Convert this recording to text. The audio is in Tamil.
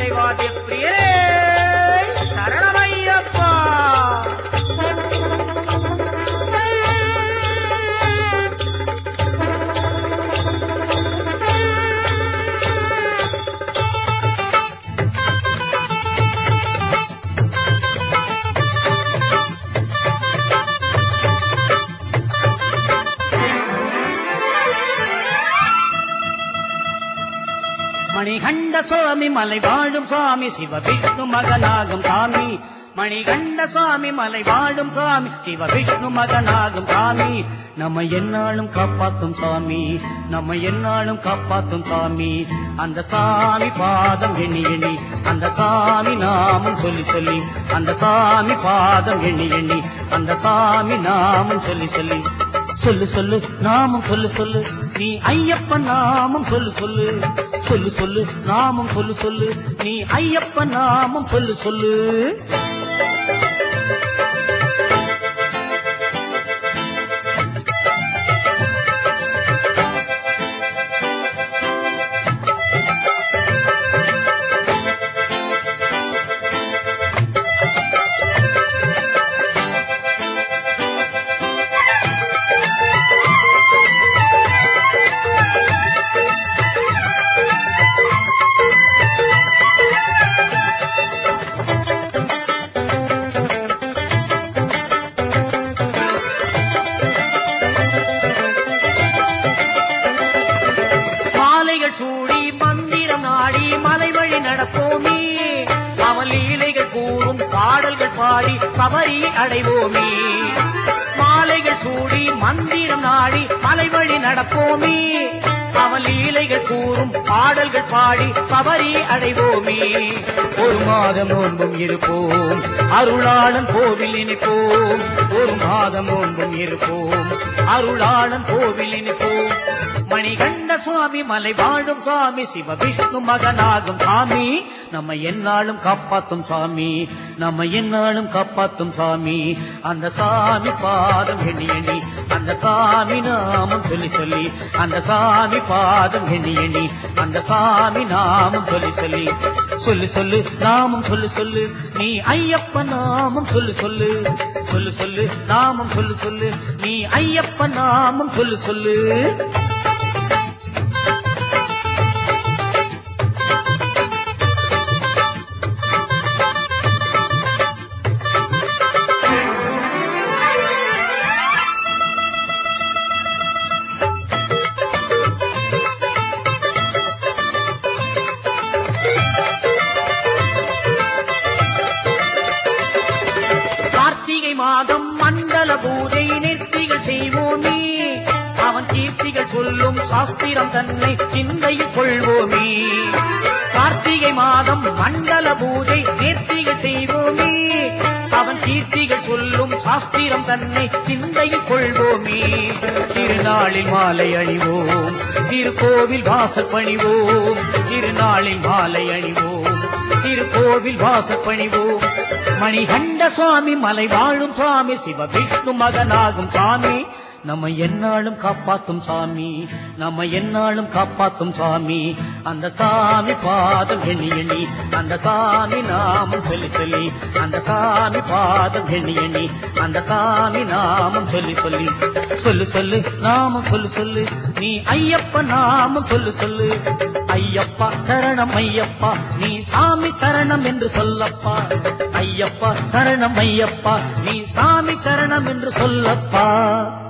வாத்திய பிரியரே சரணமையப்பா மணிகண்ட சுவாமி மலை வாழும் சுவாமி சிவ விஷ்ணு மகனாகும் சாமி மணிகண்ட சுவாமி மலை வாழும் சுவாமி சிவ விஷ்ணு மகனாகும் சாமி நம்ம என்னாலும் காப்பாத்தும் சாமி நம்ம என்னாலும் காப்பாத்தும் சாமி அந்த சாமி பாதம் எண்ணி எண்ணி அந்த சாமி நாமம் சொல்லி சொல்லி அந்த சாமி பாதம் எண்ணி எண்ணி அந்த சாமி நாமம் சொல்லி சொல்லி சொல்லு சொல்லு நாமம் சொல்லு சொல்லு நீ ஐயப்பன் நாமம் சொல்லு சொல்லு சொல்லு சொல்லு நாமம் சொல்லு சொல்லு நீ ஐயப்பன் நாமம் சொல்லு சொல்லு மாலைகள் சூடி மந்திரம் நாடி மலை வழி நடப்போமே அவன் லீலைகள் கூறும் பாடல்கள் பாடி சபரியை அடைவோமே மாலைகள் சூடி மந்திரம் நாடி மலை வழி நடப்போமே அவன் லீலைகள் கூறும் பாடல்கள் பாடி சபரி அடைவோமே ஒரு மாதம் நோன்பும் இருப்போம் அருளாளன் கோவில் இனிப்போம் ஒரு மாதம் நோன்பும் இருப்போம் அருளாளன் கோவில் இனிப்போம் மணிகண்ட சுவாமி மலை வாழும் சுவாமி சிவ விஷ்ணு மகனாகும் சாமி நம்ம என்னாலும் காப்பாத்தும் சாமி நம்ம என்னாலும் காப்பாத்தும் சாமி அந்த சாமி பாதம் எண்ணி எண்ணி அந்த சாமி நாமம் சொல்லி சொல்லி அந்த சாமி பாதம் எண்ணி எண்ணி அந்த சாமி நாமம் சொல்லி சொல்லி சொல்லு சொல்லு நாமம் சொல்லு சொல்லு நீ ஐயப்ப நாமம் சொல்லு சொல்லு சொல்லு சொல்லு நாமம் சொல்லு சொல்லு நீ ஐயப்ப நாமம் சொல்லு சொல்லு கார்த்திகை மாதம் மண்டல பூஜை நிறுத்திகள் செய்வோமே அவன் கீர்த்திகள் சொல்லும் சாஸ்திரம் தன்னை சிந்தையில் கொள்வோமே கார்த்திகை மாதம் மண்டல பூஜை நேர்த்திகள் செய்வோமே அவன் கீர்த்திகள் சொல்லும் சாஸ்திரம் தன்னை சிந்தையில் கொள்வோமே திருநாளில் மாலை அணிவோம் திருக்கோவில் வாசல் பணிவோம் திருநாளில் மாலை அணிவோம் திருக்கோவில் வாசல் பணிவோம் மணிகண்ட சுவாமி மலை வாழும் சுவாமி சிவ விஷ்ணு மகனாகும் சாமி நம்ம என்னாலும் காப்பாத்தும் சாமி நம்ம என்னாலும் காப்பாத்தும் சாமி அந்த சாமி பாதம் எண்ணி எண்ணி அந்த சாமி நாமம் சொல்லி சொல்லி அந்த சாமி பாதம் எண்ணி எண்ணி அந்த சாமி நாமம் சொல்லி சொல்லி சொல்லு சொல்லு நாமம் சொல்லு சொல்லு நீ ஐயப்ப நாமம் சொல்லு சொல்லு ஐயப்பா சரணம் ஐயப்பா நீ சாமி சரணம் என்று சொல்லப்பா ஐயப்பா சரணம் ஐயப்பா நீ சாமி சரணம் என்று சொல்லப்பா